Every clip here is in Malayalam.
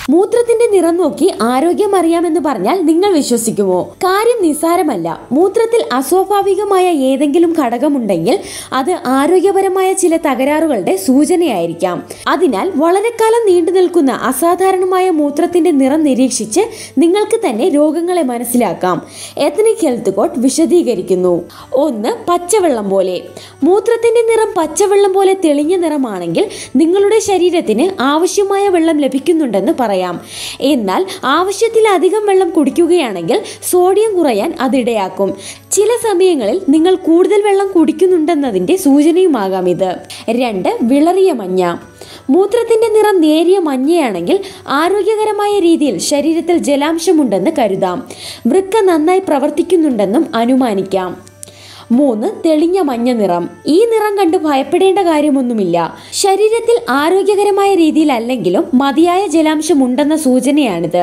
മൂത്രത്തിന്റെ നിറം നോക്കി ആരോഗ്യം അറിയാമെന്ന് പറഞ്ഞാൽ നിങ്ങൾ വിശ്വസിക്കുമോ കാര്യം നിസ്സാരമല്ല മൂത്രത്തിൽ അസ്വാഭാവികമായ ഏതെങ്കിലും ഘടകമുണ്ടെങ്കിൽ അത് ആരോഗ്യപരമായ ചില തകരാറുകളുടെ സൂചനയായിരിക്കാം അതിനാൽ വളരെ കാലം നീണ്ടു നിൽക്കുന്ന അസാധാരണമായ മൂത്രത്തിന്റെ നിറം നിരീക്ഷിച്ച് നിങ്ങൾക്ക് തന്നെ രോഗങ്ങളെ മനസ്സിലാക്കാം എത്നിക് ഹെൽത്ത് കോഡ് വിശദീകരിക്കുന്നു ഒന്ന് പച്ചവെള്ളം പോലെ മൂത്രത്തിന്റെ നിറം പച്ചവെള്ളം പോലെ തെളിഞ്ഞ നിറമാണെങ്കിൽ നിങ്ങളുടെ ശരീരത്തിന് ആവശ്യമായ വെള്ളം ലഭിക്കുന്നുണ്ടെന്ന് പറയാം എന്നാൽ ആവശ്യത്തിലധികം വെള്ളം കുടിക്കുകയാണെങ്കിൽ സോഡിയം കുറയാൻ അതിടയാക്കും ചില സമയങ്ങളിൽ നിങ്ങൾ കൂടുതൽ വെള്ളം കുടിക്കുന്നുണ്ടെന്നതിന്റെ സൂചനയുമാകാം ഇത് രണ്ട് വിളറിയ മഞ്ഞ മൂത്രത്തിന്റെ നിറം നേരിയ മഞ്ഞയാണെങ്കിൽ ആരോഗ്യകരമായ രീതിയിൽ ശരീരത്തിൽ ജലാംശമുണ്ടെന്ന് കരുതാം വൃക്ക നന്നായി പ്രവർത്തിക്കുന്നുണ്ടെന്നും അനുമാനിക്കാം മൂന്ന് തെളിഞ്ഞ മഞ്ഞ നിറം ഈ നിറം കണ്ട് ഭയപ്പെടേണ്ട കാര്യമൊന്നുമില്ല ശരീരത്തിൽ ആരോഗ്യകരമായ രീതിയിലല്ലെങ്കിലും മതിയായ ജലാംശം ഉണ്ടെന്ന സൂചനയാണിത്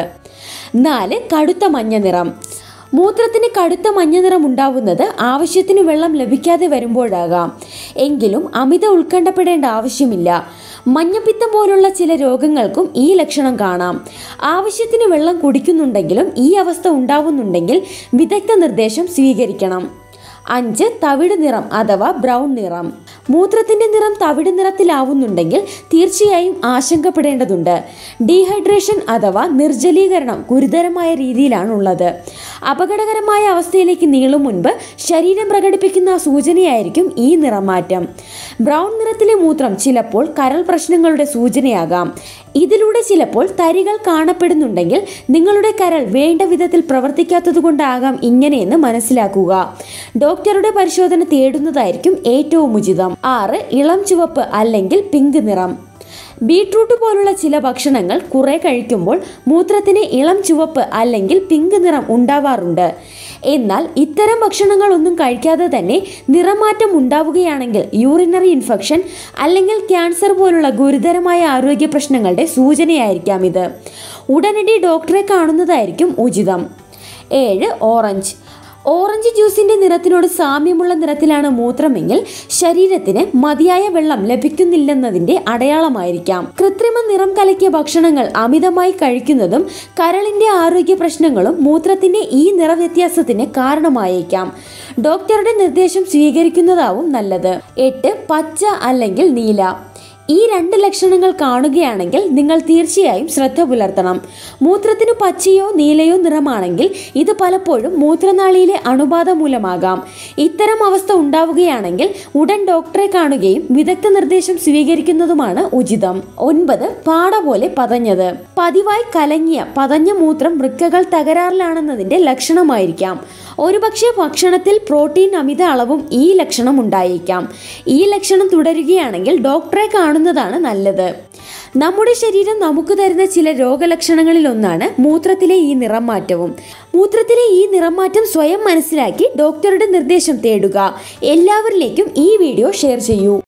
നാല് കടുത്ത മഞ്ഞ നിറം മൂത്രത്തിന് കടുത്ത മഞ്ഞ നിറം ഉണ്ടാവുന്നത് ആവശ്യത്തിന് വെള്ളം ലഭിക്കാതെ വരുമ്പോഴാകാം എങ്കിലും അമിത ഉത്കണ്ഠപ്പെടേണ്ട ആവശ്യമില്ല മഞ്ഞപ്പിത്തം പോലുള്ള ചില രോഗങ്ങൾക്കും ഈ ലക്ഷണം കാണാം ആവശ്യത്തിന് വെള്ളം കുടിക്കുന്നുണ്ടെങ്കിലും ഈ അവസ്ഥ ഉണ്ടാവുന്നുണ്ടെങ്കിൽ വിദഗ്ധ നിർദ്ദേശം സ്വീകരിക്കണം അഞ്ച് തവിട് നിറം അഥവാ ബ്രൗൺ നിറം മൂത്രത്തിന്റെ നിറം തവിട് നിറത്തിലാവുന്നുണ്ടെങ്കിൽ തീർച്ചയായും ആശങ്കപ്പെടേണ്ടതുണ്ട് ഡീഹൈഡ്രേഷൻ അഥവാ നിർജ്ജലീകരണം ഗുരുതരമായ രീതിയിലാണുള്ളത് അപകടകരമായ അവസ്ഥയിലേക്ക് നീളും മുൻപ് ശരീരം പ്രകടിപ്പിക്കുന്ന സൂചനയായിരിക്കും ഈ നിറമാറ്റം ബ്രൗൺ നിറത്തിലെ മൂത്രം ചിലപ്പോൾ കരൾ പ്രശ്നങ്ങളുടെ സൂചനയാകാം ഇതിലൂടെ ചിലപ്പോൾ തരികൾ കാണപ്പെടുന്നുണ്ടെങ്കിൽ നിങ്ങളുടെ കരൾ വേണ്ട വിധത്തിൽ പ്രവർത്തിക്കാത്തതുകൊണ്ടാകാം ഇങ്ങനെയെന്ന് മനസ്സിലാക്കുക ഡോക്ടറുടെ പരിശോധന തേടുന്നതായിരിക്കും ഏറ്റവും ഉചിതം ആറ് ഇളം ചുവപ്പ് അല്ലെങ്കിൽ പിങ്ക് നിറം ബീട്രൂട്ട് പോലുള്ള ചില ഭക്ഷണങ്ങൾ കുറെ കഴിക്കുമ്പോൾ മൂത്രത്തിന് ഇളം ചുവപ്പ് അല്ലെങ്കിൽ പിങ്ക് നിറം ഉണ്ടാവാറുണ്ട് എന്നാൽ ഇത്തരം ഭക്ഷണങ്ങളൊന്നും കഴിക്കാതെ തന്നെ നിറമാറ്റം ഉണ്ടാവുകയാണെങ്കിൽ യൂറിനറി ഇൻഫെക്ഷൻ അല്ലെങ്കിൽ ക്യാൻസർ പോലുള്ള ഗുരുതരമായ ആരോഗ്യ പ്രശ്നങ്ങളുടെ സൂചനയായിരിക്കാം ഇത് ഉടനടി ഡോക്ടറെ കാണുന്നതായിരിക്കും ഉചിതം ഏഴ് ഓറഞ്ച് ഓറഞ്ച് ജ്യൂസിന്റെ നിറത്തിനോട് സാമ്യമുള്ള നിറത്തിലാണ് മൂത്രമെങ്കിൽ ശരീരത്തിന് മതിയായ വെള്ളം ലഭിക്കുന്നില്ലെന്നതിന്റെ അടയാളമായിരിക്കാം കൃത്രിമ നിറം കലക്കിയ ഭക്ഷണങ്ങൾ അമിതമായി കഴിക്കുന്നതും കരളിന്റെ ആരോഗ്യ പ്രശ്നങ്ങളും മൂത്രത്തിന്റെ ഈ നിറവ്യത്യാസത്തിന് കാരണമായേക്കാം ഡോക്ടറുടെ നിർദ്ദേശം സ്വീകരിക്കുന്നതാവും നല്ലത് എട്ട് പച്ച അല്ലെങ്കിൽ നീല ഈ രണ്ട് ലക്ഷണങ്ങൾ കാണുകയാണെങ്കിൽ നിങ്ങൾ തീർച്ചയായും ശ്രദ്ധ പുലർത്തണം മൂത്രത്തിന് പച്ചയോ നീലയോ നിറമാണെങ്കിൽ ഇത് പലപ്പോഴും മൂത്രനാളിയിലെ അണുബാധ മൂലമാകാം ഇത്തരം അവസ്ഥ ഉണ്ടാവുകയാണെങ്കിൽ ഉടൻ ഡോക്ടറെ കാണുകയും വിദഗ്ധ നിർദ്ദേശം സ്വീകരിക്കുന്നതുമാണ് ഉചിതം ഒൻപത് പാട പോലെ പതഞ്ഞത് പതിവായി കലങ്ങിയ പതഞ്ഞ മൂത്രം വൃക്കകൾ തകരാറിലാണെന്നതിന്റെ ലക്ഷണമായിരിക്കാം ഒരുപക്ഷെ ഭക്ഷണത്തിൽ പ്രോട്ടീൻ അമിത അളവും ഈ ലക്ഷണം ഉണ്ടായേക്കാം ഈ ലക്ഷണം തുടരുകയാണെങ്കിൽ ഡോക്ടറെ കാണുന്നതാണ് നല്ലത് നമ്മുടെ ശരീരം നമുക്ക് തരുന്ന ചില രോഗലക്ഷണങ്ങളിൽ ഒന്നാണ് മൂത്രത്തിലെ ഈ നിറം മാറ്റവും മൂത്രത്തിലെ ഈ നിറം മാറ്റം സ്വയം മനസ്സിലാക്കി ഡോക്ടറുടെ നിർദ്ദേശം തേടുക എല്ലാവരിലേക്കും ഈ വീഡിയോ ഷെയർ ചെയ്യൂ